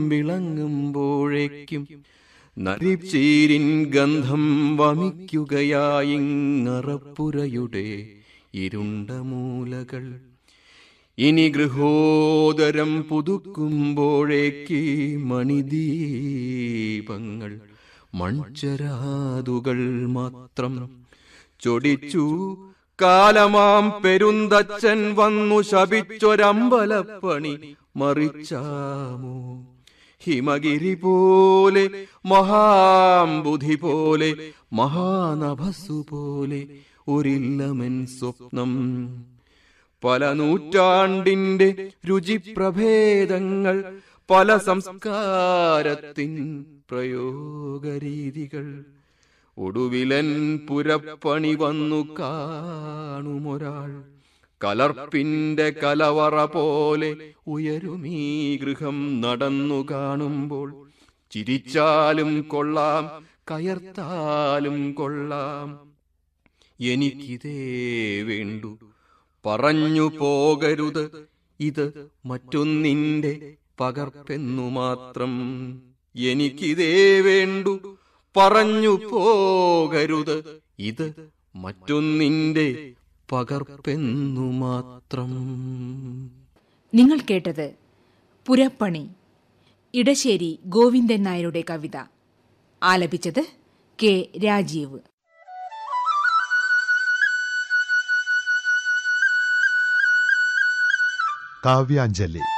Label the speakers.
Speaker 1: വിളങ്ങുമ്പോഴേക്കും നരിച്ചീരിൻ ഗന്ധം വമിക്കുകയായിങ്ങറപ്പുരയുടെ ഇരുണ്ട മൂലകൾ ഇനി ഗൃഹോദരം പുതുക്കുമ്പോഴേക്ക് മണിദീപങ്ങൾ മൺചരാതുകൾ മാത്രം ചൊടിച്ചു കാലമാം പെരുന്തച്ഛൻ വന്നു ശപിച്ചൊരമ്പലപ്പണി മറിച്ചാമോ ഹിമഗിരി പോലെ മഹാംബുധി പോലെ മഹാനഭസ്സു പോലെ ഒരില്ലമൻ സ്വപ്നം പല നൂറ്റാണ്ടിന്റെ രുചിപ്രഭേദങ്ങൾ പല സംസ്കാരത്തിൻ പ്രയോഗരീതികൾ ഒടുവിലൻ പുരപ്പണി വന്നു കാണുമൊരാൾ കലർപ്പിന്റെ കലവറ പോലെ ഉയരുമീ ഗൃഹം നടന്നു കാണുമ്പോൾ ചിരിച്ചാലും കൊള്ളാം കയർത്താലും കൊള്ളാം എനിക്കിതേ വേണ്ടു പറഞ്ഞു പോകരുത് ഇത് മറ്റൊന്നിന്റെ പകർപ്പെന്നു മാത്രം എനിക്കിതേ വേണ്ടു പറഞ്ഞു പോകരുത് ഇത് മറ്റൊന്നിന്റെ പകർപ്പെന്നു മാത്രം
Speaker 2: നിങ്ങൾ കേട്ടത് പുരപ്പണി ഇടശ്ശേരി ഗോവിന്ദൻ നായരുടെ കവിത ആലപിച്ചത് കെ രാജീവ്
Speaker 3: കാവ്യാഞ്ജലി